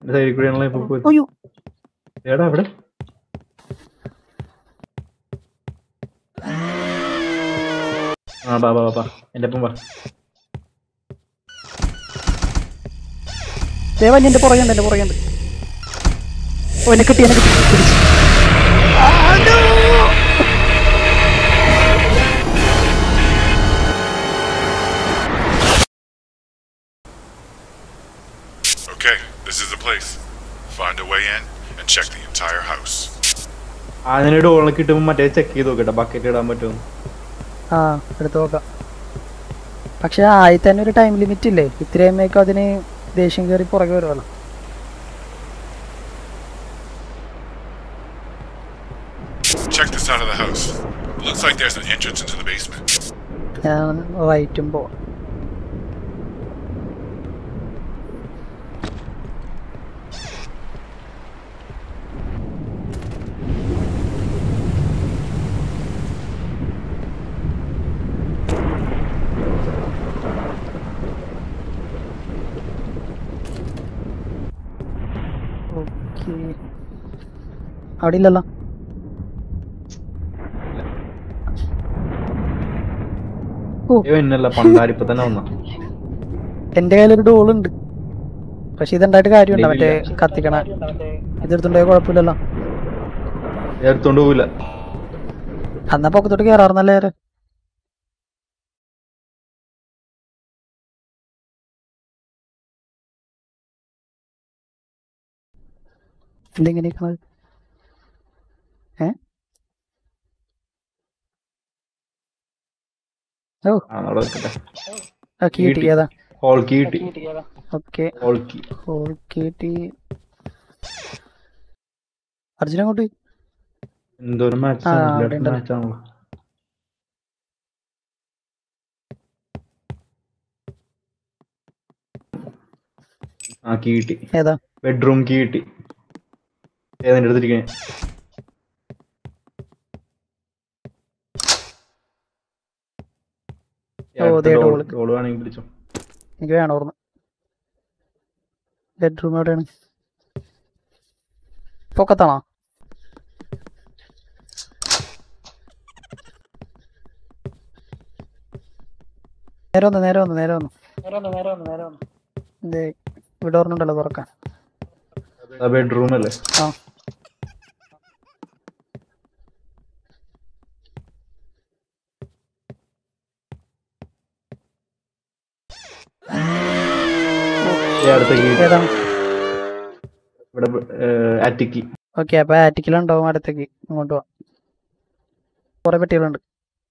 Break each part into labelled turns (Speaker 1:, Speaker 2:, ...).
Speaker 1: സൈഡിൽ കൂടിയാണല്ലോ ഇപ്പൊ പോയത്
Speaker 2: അയ്യോ
Speaker 1: എടാ അവിടെ ആ ബാ ബാ ബാ, ബാ എന്റെ ഒപ്പം വാ
Speaker 2: ദേവൻ എന്റെ പുറകെയുണ്ട് എന്റെ പുറകെയുണ്ട് ഓ എന്നെ കിട്ടി എന്നെ കിട്ടി പിടിച്ച്.
Speaker 3: Okay, this is the place. Find a way in and check the entire house.
Speaker 1: അതിന് ഡോളിൽ കിട്ടുമ്പോൾ മറ്റേ ചെക്ക് ചെയ്ത് നോക്കട്ടെ ബക്കറ്റ് ഇടാൻ പറ്റുമോ
Speaker 2: ആ എടുത്ത് നോക്കാം പക്ഷെ ആയി തന്നെ ഒരു ടൈം ലിമിറ്റ് ഇല്ലേ ഇത്രയുമേക്കും അതിന് ദേഷ്യം കയറി പുറകെ വരുമല്ലോ
Speaker 3: Check this side of the house. Looks like there's an entrance into the basement.
Speaker 2: ഞാൻ റൈറ്റും പോവാം ഓക്കെ അവിടെ ഇല്ലല്ലോ ഓ
Speaker 1: എന്നല്ല പണ്ടാരിപ്പ തന്നെ വന്ന
Speaker 2: എന്റെ കയ്യിലൊരു ഡോൾ ഉണ്ട് പക്ഷെ ഇതുണ്ടായിട്ട് കാര്യമുണ്ടോ മറ്റേ കത്തിക്കണ ഇതെടുത്തുണ്ടായ കുഴപ്പമില്ലല്ലോ
Speaker 1: എടുത്തോണ്ട് പോവില്ല
Speaker 2: അന്നാ പൊക്കത്തോട്ട് കയറാറുന്നല്ലേ ആര് എന്തെങ്ങനെയൊക്കെ ഏ ഓ
Speaker 1: ആ അവിടെ വെക്കട്ടെ
Speaker 2: ആ കീ കിട്ടി ഏതാ
Speaker 1: ഹോൾ കീ കിട്ടി
Speaker 2: ഓക്കെ
Speaker 1: ഹോൾ കീ
Speaker 2: ഹോൾ കിട്ടി അർജുന അങ്ങോട്ട് പോയി.
Speaker 1: എന്തോരം മാച്ച്
Speaker 2: ആ, അവിടെ ഉണ്ടല്ലോ.
Speaker 1: മാച്ച് ആണല്ലോ ആ കീ കിട്ടി
Speaker 2: ഏതാ
Speaker 1: ബെഡ്റൂം കീ കിട്ടി ഏതെന്റെ അടുത്തിരിക്കണേ
Speaker 2: ഓ, ദേ ഡോള്.
Speaker 1: ഡോള് വേണമെങ്കിൽ പിടിച്ചോ
Speaker 2: എനിക്ക് വേണം ഓർമ്മ ബെഡ്റൂം എവിടെയാണ് പൊക്കത്താണോ നേരെ വന്നു നേരെ വന്നു നേരെ വന്നു ദേ, ഇവിടെ ഓർമ്മയുണ്ടല്ലോ തുറക്കാൻ
Speaker 1: ബെഡ്റൂം അല്ലേ
Speaker 2: ആ
Speaker 1: ഈ അടുത്ത കീ
Speaker 2: ഏതാണ്
Speaker 1: ഇവിടെ അറ്റിക്ക്
Speaker 2: ഓക്കെ അപ്പൊ ആറ്റിക്കലുണ്ടാവും അടുത്തേക്ക് ഇങ്ങോട്ട് പോവാം കുറെ പെട്ടികളുണ്ട്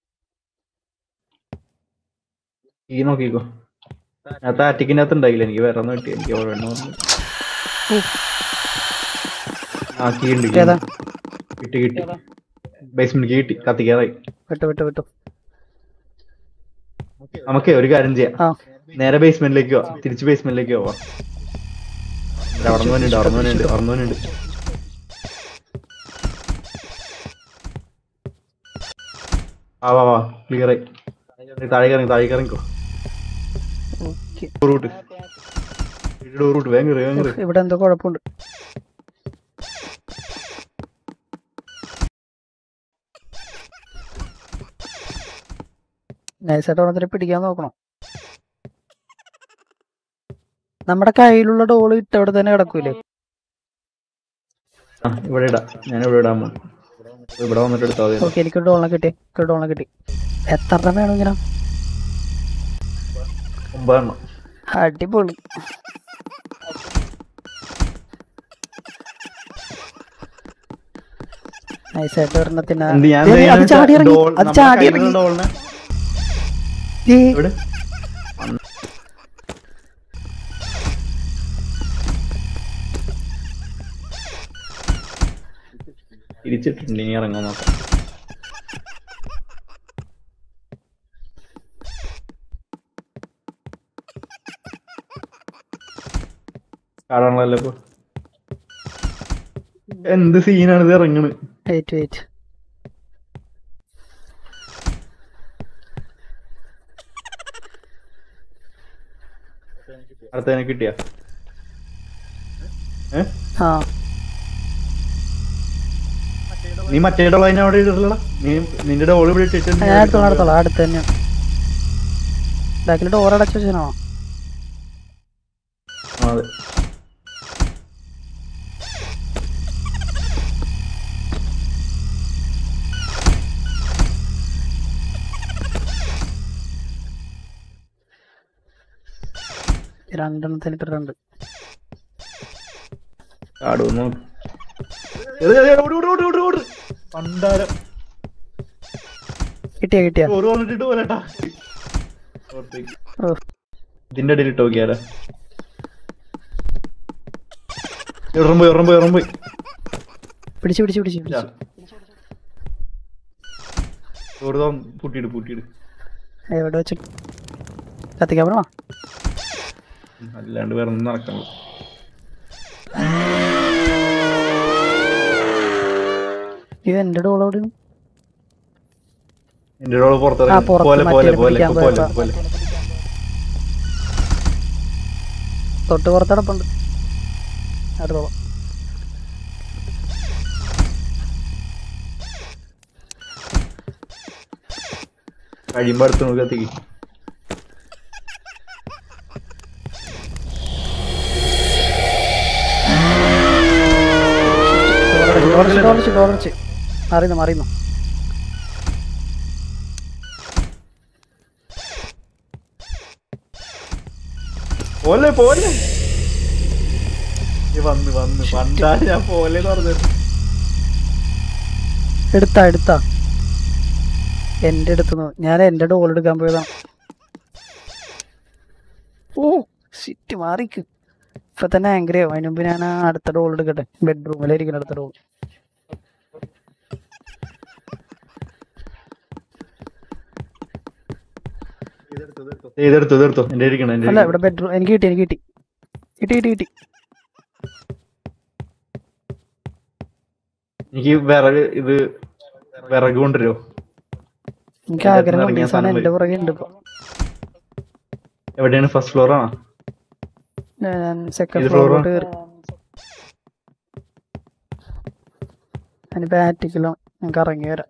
Speaker 1: കീ നോക്കിക്കോ അതിനകത്ത് ആറ്റിക്കിന്റെ അകത്ത് ഉണ്ടായില്ല എനിക്ക് വേറെ ഒന്നും കിട്ടി എനിക്ക് ഒരെണ്ണം വന്നു. ആ കീ ഉണ്ട് key
Speaker 2: ഏതാ
Speaker 1: ഉണ്ട്. കിട്ടി കിട്ടി ബേസ്മെന്റ് കീ കിട്ടി കത്തിക്കാറായി
Speaker 2: വിട്ടു വിട്ടു വിട്ടു
Speaker 1: നമുക്ക് ഒരു കാര്യം ചെയ്യാം
Speaker 2: ആ
Speaker 1: നേരെ ബേസ്മെന്റിലേക്ക് പോവാം തിരിച്ച് ബേസ്മെന്റിലേക്ക് പോവാം അവിടെ വന്നുണ്ട് അവിടെ വന്നുണ്ട് അവിടെ വന്നുണ്ട് ആ വാ വാ ക്ലിയർ ആയി താഴെ ഇറങ്ങി താഴെ ഇറങ്ങിക്കോ
Speaker 2: ഓക്കെ
Speaker 1: റൂട്ട് ഡോർ റൂട്ട് വേഗം കയറി വേഗം കയറി
Speaker 2: ഇവിടെ എന്തോ കുഴപ്പമുണ്ട് നൈസായിട്ട് ഓണത്തിനെ പിടിക്കാൻ നോക്കണം നമ്മുടെ കയ്യിലുള്ള ഡോള് ഇട്ടവിടെ തന്നെ കിടക്കൂലേ
Speaker 1: ആ ഇവിടെ ഇടാം ഞാൻ ഇവിടെ ഇടാൻ പോകും ഇവിടെ വന്നിട്ട് എടുത്താൽ മതി
Speaker 2: ഓക്കെ എനിക്ക് ഡോളിനെ കിട്ടി എനിക്ക് ഡോളിനെ കിട്ടി എത്ര എണ്ണം വേണം ഇങ്ങനെ
Speaker 1: ഒമ്പതെണ്ണം
Speaker 2: അടിപൊളി നൈസായിട്ട് ഒരെണ്ണത്തിന്
Speaker 1: എന്ത് ഞാൻ
Speaker 2: ദേ,
Speaker 1: എന്താ
Speaker 2: അത്
Speaker 1: ചെയ്യാന്ന്
Speaker 2: ചാടി
Speaker 1: വെച്ചാ
Speaker 2: ഇറങ്ങി
Speaker 1: ഡോൾ-
Speaker 2: അത്
Speaker 1: നമ്മുടെ
Speaker 2: ചാടി
Speaker 1: കയ്യിലുള്ള
Speaker 2: ഇറങ്ങി
Speaker 1: ഡോളിനെ
Speaker 2: ദേ,
Speaker 1: ഇവിടെ തിരിച്ചിട്ടുണ്ട് ഇനി ഇറങ്ങാൻ നോക്കാം കാണാണല്ലോ ഇപ്പൊ എന്ത് സീനാണ് ഇത് ഇറങ്ങണ്
Speaker 2: വെയിറ്റ് വെയിറ്റ്
Speaker 1: അടുത്തതിനെ കിട്ടിയ ഏ
Speaker 2: ആ
Speaker 1: നീ മറ്റേ ഡോൾ അതിനെ അവിടെ ഇടലടാ നീ നിന്റെ ഡോൾ ഇവിടെ ഇട്ടിട്ട് നീ
Speaker 2: ഞാൻ എടുത്തോളാം എടുത്തോളാം അടുത്ത് തന്നെ ബാക്കിൽ ഡോർ അടച്ചു വെച്ചാണോ
Speaker 1: ആ, അതെ
Speaker 2: രണ്ടെണ്ണത്തിന് ഇട്ടിട്ടുണ്ട്
Speaker 1: ചാടുന്നു എടാ, എടാ, എടാ, ഓട്, ഓട്, ഓട്, ഓട്, ഓട്. പണ്ടാരം
Speaker 2: കിട്ടിയ കിട്ടിയ
Speaker 1: ചോറ് വന്നിട്ട് പോലെട്ടാ
Speaker 2: ഓ
Speaker 1: ഇതിന്റെ ഇടയിൽ ഇട്ട് നോക്കിയാലോ ഇറം പോയി ഇറം പോയി ഇറം പോയി
Speaker 2: പിടിച്ച് പിടിച്ച് പിടിച്ച് പിടിച്ച്.
Speaker 1: ചോറ് താ പൂട്ടിയിട് പൂട്ടിയിട്
Speaker 2: എവിടെ വെച്ച് കത്തിക്കാൻ പോണോ
Speaker 1: അല്ലാണ്ട് വേറെ ഒന്നും നടക്കണല്ലോ
Speaker 2: ഇത് എന്റെ ഡോൾ അവിടെ
Speaker 1: എന്റെ ഡോള്
Speaker 2: ആ,
Speaker 1: പുറത്തിറങ്ങി
Speaker 2: പുറത്ത്
Speaker 1: പോലെ പോലെ
Speaker 2: മറ്റേ
Speaker 1: പോലെ
Speaker 2: പിടിക്കാൻ
Speaker 1: പോലെ
Speaker 2: പോയപ്പോ.
Speaker 1: പോലെ
Speaker 2: തൊട്ട് പുറത്തടപ്പുണ്ട് അടുത്തോളം
Speaker 1: കഴിയുമ്പോ അടുത്ത് നോക്കി കത്തിക്ക്
Speaker 2: ഡോളച്ച് ഡോളച്ച് ഡോളച്ച് അറിയുന്നു അറിയുന്നു
Speaker 1: പോലെ പോലെ ഈ വന്ന് വന്ന് പണ്ടാ ഞാൻ പോലെ പറഞ്ഞത്
Speaker 2: എടുത്താ എടുത്താ എന്റെ അടുത്തുനിന്ന് ഞാൻ എന്റെ ഡോൾ എടുക്കാൻ പോയതാണ് ഓ സിറ്റ് മാറിക്ക് ഇപ്പൊ തന്നെ ആംഗ്രി ആവും അതിന് മുമ്പ് ഞാൻ ആ അടുത്ത ഡോൾ എടുക്കട്ടെ ബെഡ്റൂമിലായിരിക്കും അടുത്ത ഡോൾ
Speaker 1: ഇതെടുത്തു ഇതെടുത്തു എന്റെ ഇരിക്കണം എന്റെ
Speaker 2: അല്ല
Speaker 1: ഇരിക്കണം.
Speaker 2: ഇവിടെ ബെഡ്റൂം എനിക്ക് കിട്ടി എനിക്ക് കിട്ടി കിട്ടി കിട്ടി കിട്ടി
Speaker 1: എനിക്ക് വിറക് ഇത് വിറക് കൊണ്ടുവരുമോ
Speaker 2: എനിക്ക്
Speaker 1: ഇതിനകത്ത്
Speaker 2: ആഗ്രഹം
Speaker 1: ഇറങ്ങിയ
Speaker 2: ഈ സാധനം
Speaker 1: സാധനം
Speaker 2: എന്റെ പുറകെ ഉണ്ട് ഇപ്പൊ
Speaker 1: എവിടെയാണ് ഫസ്റ്റ് ഫ്ലോർ ആണോ
Speaker 2: ഞാൻ സെക്കൻഡ്
Speaker 1: ഏത് floor ആ?
Speaker 2: ഫ്ലോറിലോട്ട് കയറി ഞാനിപ്പോ ആറ്റിക്കലോ ഞങ്ങൾക്ക് ഇറങ്ങി വരാം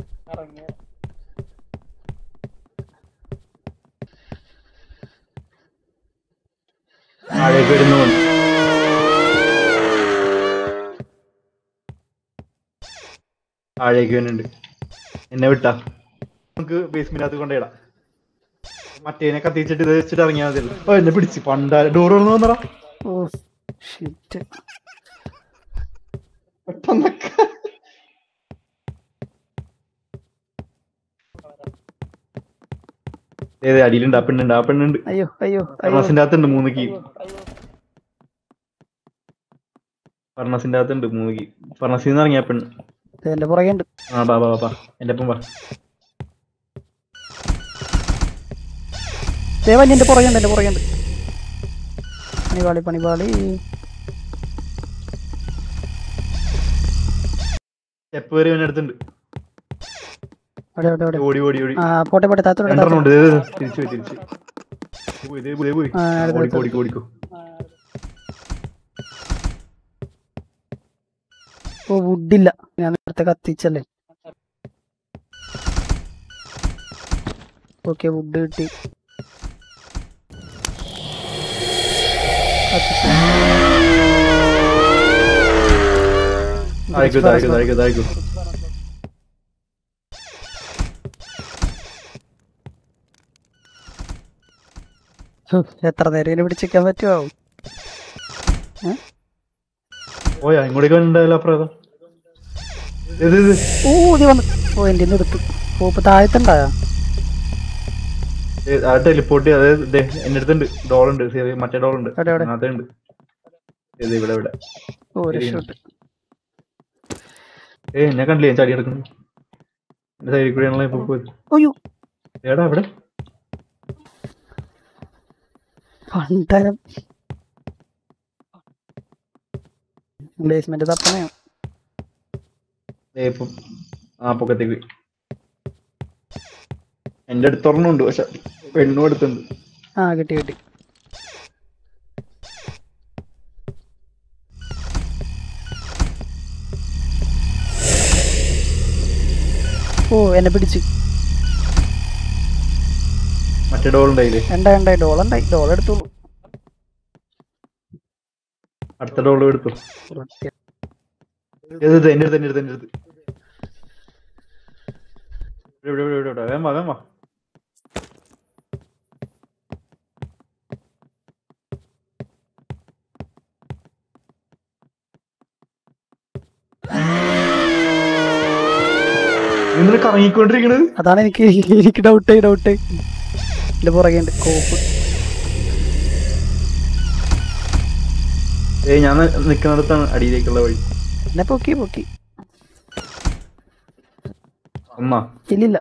Speaker 1: താഴേക്ക് വരുന്നു താഴേക്ക് വരുന്നുണ്ട് എന്നെ വിട്ടാ നമുക്ക് ബേസ്മെന്റിനകത്ത് കൊണ്ടിടാം മറ്റേനെ കത്തിച്ചിട്ട് ഇത് വെച്ചിട്ട് ഇറങ്ങിയാൽ മതിയല്ലോ ഓ എന്നെ പിടിച്ച് പണ്ടാ ഡോർ തുറന്നു വന്നടാ
Speaker 2: ഓ ഷിറ്റ്
Speaker 1: പെട്ടെന്നൊക്കെ ഏത് അടിയിലുണ്ട് ആ പെണ്ണുണ്ട് ആ പെണ്ണുണ്ട്
Speaker 2: അയ്യോ അയ്യോ അയ്യോ
Speaker 1: ഫർണസിന്റെ അകത്തുണ്ട് മൂന്ന് കീ ഫർണസിന്റെ അകത്തുണ്ട് മൂന്ന് കീ ഫർണസിൽ നിന്ന് ഇറങ്ങിയ പെണ്ണ്
Speaker 2: ദേ എന്റെ പുറകെ ഉണ്ട്
Speaker 1: ആ ബാ ബാ ബാ എന്റെ ഒപ്പം വാ
Speaker 2: ദേവാലി എന്റെ പുറകെ ഉണ്ട് എന്റെ പുറകെ ഉണ്ട് പണിപാളി പണിപാളി
Speaker 1: സ്റ്റെപ്പ് വരെ ഇവനടുത്തുണ്ട്
Speaker 2: അവിടെ അവിടെ അവിടെ
Speaker 1: ഓടി ഓടി ഓടി
Speaker 2: ആ പോട്ടെ പോട്ടെ താത്തോടെ
Speaker 1: രണ്ടെണ്ണം ഉണ്ട് ദേ, ദേ, ദേ, തിരിച്ചു പോയി തിരിച്ചു ദേ പോയി ദേ പോയി, ദേ പോയി
Speaker 2: ആ, അടുത്ത്
Speaker 1: ഓടിക്കോ ഓടിക്കോ ഓടിക്കോ
Speaker 2: ഓ വുഡില്ല ഞാൻ നേരത്തെ കത്തിച്ചല്ലേ ഓക്കെ വുഡ് കിട്ടി കത്തിച്ചു.
Speaker 1: താഴേക്കോ താഴേക്കോ താഴേക്കോ താഴേക്കോ
Speaker 2: ഹ്, എത്ര നേരം ഇതിനെ പിടിച്ചിരിക്കാൻ പറ്റുമോ
Speaker 1: ഓയാ ഇങ്ങോട്ടേക്ക് വന്നിട്ടുണ്ടാവില്ല അപ്പുറം ഇത് ഇത്
Speaker 2: ഓ ഇത് വന്ന് ഓ എൻ്റെ എടുത്തു ഓ ഇപ്പൊ താഴത്തുണ്ടായോ
Speaker 1: ഏ, ആ ടെലിപ്പോർട്ട് അതായത് ദേ, എന്റെ അടുത്തുണ്ട് ഡോൾ ഉണ്ട് ചെറിയ മറ്റേ ഡോൾ ഉണ്ട്
Speaker 2: എവിടെ, എവിടെ?
Speaker 1: അതിനകത്ത് ഉണ്ട് ഇത് ഇവിടെ ഇവിടെ
Speaker 2: ഓ
Speaker 1: ശരി.
Speaker 2: രക്ഷപ്പെട്ടു
Speaker 1: ഏ എന്നെ കണ്ടില്ലേ ഞാൻ ചാടി കിടക്കുന്നു എന്റെ സൈഡിൽ കൂടെയാണല്ലോ ഇപ്പൊ പോയത്
Speaker 2: അയ്യോ
Speaker 1: ഏടാ അവിടെ
Speaker 2: പണ്ടരം ബേസ്മെന്റ് തപ്പണയോ
Speaker 1: ദേ ഇപ്പം ആ പൊക്കത്തേക്ക് എന്റെ അടുത്ത് ഒരെണ്ണമുണ്ട് പക്ഷെ പെണ്ണും അടുത്തുണ്ട്
Speaker 2: ആ കിട്ടി കിട്ടി ഓ എന്നെ പിടിച്ച്
Speaker 1: മറ്റേ ഡോൾ ഉണ്ടായില്ലേ
Speaker 2: ഉണ്ടായി ഉണ്ടായി ഡോൾ ഉണ്ടായി ഡോൾ എടുത്തോളൂ
Speaker 1: അടുത്ത ഡോൾ എടുത്തു ഇത് ഇത് എന്റെ അടുത്ത് എന്റെ അടുത്ത് എന്റെ അടുത്ത് ഇവിടെ ഇവിടെ ഇവിടെ ഇവിടെ വേഗം വാ വേഗം വാ നിങ്ങൾ കറങ്ങിക്കൊണ്ടിരിക്കണത്
Speaker 2: അതാണ് എനിക്ക് എനിക്ക് ഡൗട്ട് ഡൗട്ട് എന്റെ പുറകെ ഉണ്ട് കോപ്പ്
Speaker 1: ഏ ഞാൻ നിൽക്കുന്നിടത്താണ് അടിയിലേക്കുള്ള വഴി
Speaker 2: എന്നെ പൊക്കി പൊക്കി
Speaker 1: അമ്മ
Speaker 2: ഇല്ലില്ല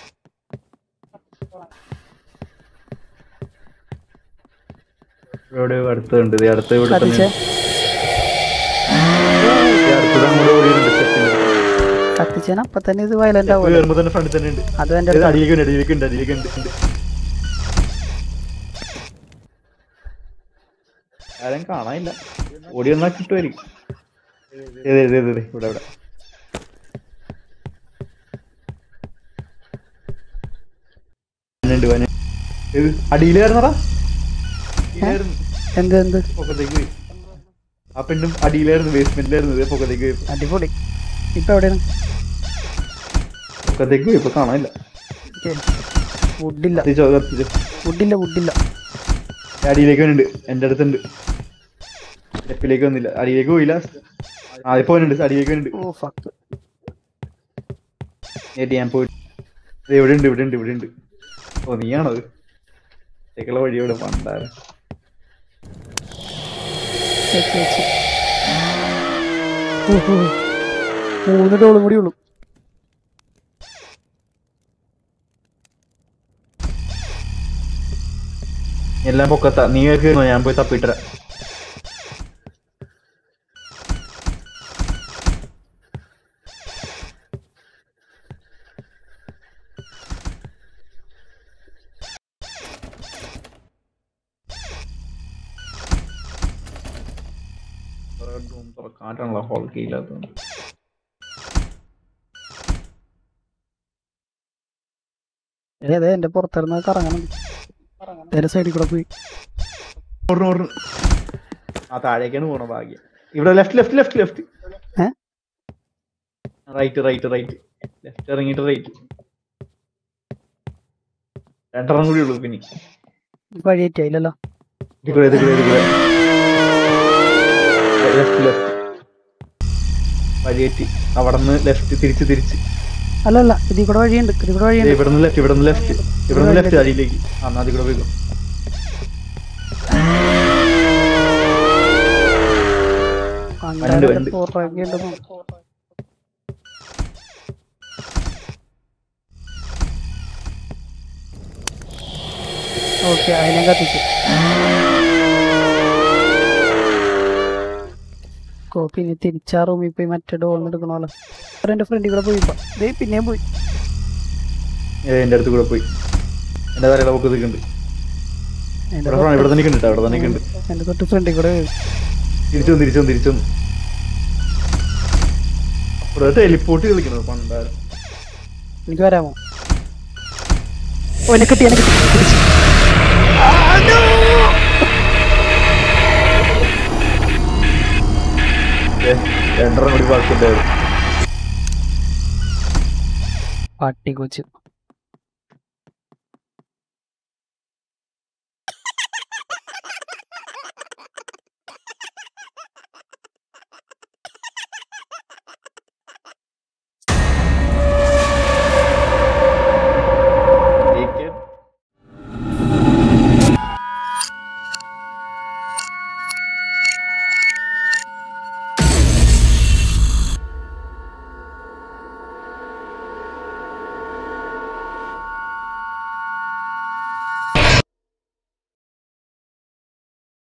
Speaker 1: ഇവിടെ അടുത്തുണ്ട് ഇത് അടുത്ത ഇവിടെ തന്നെ
Speaker 2: കത്തിച്ചേ
Speaker 1: ഈ അടുത്തത് അങ്ങോട്ട് ഓടിയിട്ടുണ്ട് സ്റ്റെപ്പിന്
Speaker 2: കത്തിച്ചേന അപ്പൊ തന്നെ ഇത് വയലന്റ് ആവുമല്ലോ
Speaker 1: കയറുമ്പോ തന്നെ ഫ്രണ്ടിൽ തന്നെ ഉണ്ട്
Speaker 2: അത് എന്റെ
Speaker 1: ഇത്
Speaker 2: അടുത്ത്
Speaker 1: അടിയിലേക്ക് ഉണ്ട് അടിയിലേക്ക് ഉണ്ട് അടിയിലേക്ക് ഉണ്ട് ഉണ്ട്. ആരും കാണാനില്ല ഓടി വന്നാ കിട്ടുമായിരിക്കും ഏത് ഏത് ഏത് ഏത് ഇവിടെ ഇവിടെ വനുണ്ട് വന ഏത് അടിയിലായിരുന്നടാ അടിയിലായിരുന്നു
Speaker 2: എന്ത് എന്ത്
Speaker 1: പൊക്കത്തേക്ക് പോയി ആ പെണ്ണും അടിയിലായിരുന്നു ബേസ്മെന്റിലായിരുന്നു ഇതേ പൊക്കത്തേക്ക് പോയി
Speaker 2: അടിപൊളി ഇപ്പൊ എവിടെയാണ്
Speaker 1: പൊക്കത്തേക്ക് പോയി ഇപ്പൊ കാണാനില്ല
Speaker 2: വുഡില്ല
Speaker 1: കത്തിച്ചോ കത്തിച്ചോ
Speaker 2: വുഡില്ല വുഡില്ല
Speaker 1: അടിയിലേക്ക് വന്നിട്ടുണ്ട് എന്റെ അടുത്തുണ്ട് സ്റ്റെപ്പിലേക്ക് വന്നില്ല അടിയിലേക്ക് പോയില്ല ആ ഇപ്പൊ വന്നിട്ടുണ്ട് അടിയിലേക്ക് വന്നിട്ടുണ്ട്
Speaker 2: ഓ ഫക്ക്
Speaker 1: നേരിട്ട് ഞാൻ പോയി ദേ ഇവിടെ ഉണ്ട് ഇവിടെ ഉണ്ട് ഇവിടെ ഉണ്ട് ഓ നീയാണത് ത്തേക്കുള്ള വഴി ഇവിടെ പണ്ടാറ്
Speaker 2: ചേച്ചി ചേച്ചി ഓഹോ. മൂന്ന് ഡോളും കൂടി ഉള്ളു
Speaker 1: എല്ലാം പൊക്കത്താ നീ കേൾക്കുന്നോ ഞാൻ പോയി തപ്പിട്ടര തുറക്കാനാണല്ലോ ഹോൾ കീഴില്ലാത്തത്
Speaker 2: ഏതേ എന്റെ പുറത്തിരുന്ന് കറങ്ങണം നേരെ സൈഡിൽ കൂടെ പോയി
Speaker 1: ഓടണം ഓടണം ആ താഴേക്കാണ് പോണ ഭാഗ്യം ഇവിടെ ലെഫ്റ്റ് ലെഫ്റ്റ് ലെഫ്റ്റ് ലെഫ്റ്റ്
Speaker 2: ഏ?
Speaker 1: റൈറ്റ് റൈറ്റ് റൈറ്റ് ലെഫ്റ്റ് ഇറങ്ങിയിട്ട് റൈറ്റ് രണ്ടെണ്ണം കൂടി ഉള്ളൂ പിന്നെ
Speaker 2: വഴി ഏറ്റായില്ലല്ലോ
Speaker 1: ഇത് കൂടെ ഇത് കൂടെ ഇത് കൂടെ ലെഫ്റ്റ് ലെഫ്റ്റ് വഴിയേറ്റി അവിടെ നിന്ന് ലെഫ്റ്റ് തിരിച്ച് തിരിച്ച്
Speaker 2: അല്ലല്ല ഇതിൽ കൂടെ വഴിയുണ്ട് ഇതിൽ കൂടെ വഴിയുണ്ട്
Speaker 1: ഇവിടെ നിന്ന് ലെഫ്റ്റ് ഇവിടെ നിന്ന് ലെഫ്റ്റ് ഇവിടെ നിന്ന് ലെഫ്റ്റ് അടിയിലേക്ക് ആ എന്നാ അതിൽ കൂടെ പോയിക്കോ വണ്ട്, വണ്ട്.
Speaker 2: പുറകെ ഉണ്ട് ഓക്കെ അതിനെ കത്തിച്ചു കോപ്പി ഇനി തിരിച്ചാ റൂമിൽ പോയി മറ്റേ ഡോളിന് എടുക്കണമല്ലോ എന്റെ ഫ്രണ്ടിൽ കൂടെ പോയി ഇപ്പൊ. ദേ പിന്നെയും പോയി
Speaker 1: ഏ, എന്റെ അടുത്ത് കൂടെ പോയി എന്റെ തലയുടെ പൊക്ക് നിൽക്കുന്നുണ്ട്
Speaker 2: എന്റെ
Speaker 1: ഇവിടെ front- ഇവിടെ തന്നെ നിൽക്കുന്നുണ്ട് അവിടെ തന്നെ നിൽക്കുന്നുണ്ട്
Speaker 2: എന്റെ തൊട്ട് ഫ്രണ്ടിൽ കൂടെ പോയി.
Speaker 1: തിരിച്ചു വന്നു തിരിച്ചു വന്നു തിരിച്ചു വന്നു ഇവിടെ ടെലിപ്പോർട്ട് കളിക്കണത് പണ്ടാരം
Speaker 2: എനിക്ക് വരാമോ ഓ എന്നെ കിട്ടി എന്നെ കിട്ടി പിടിച്ച്.
Speaker 1: ഏ, രണ്ടെണ്ണം കൂടി ബാക്കിയുണ്ടായിരുന്നു
Speaker 2: പട്ടി കൊച്ചു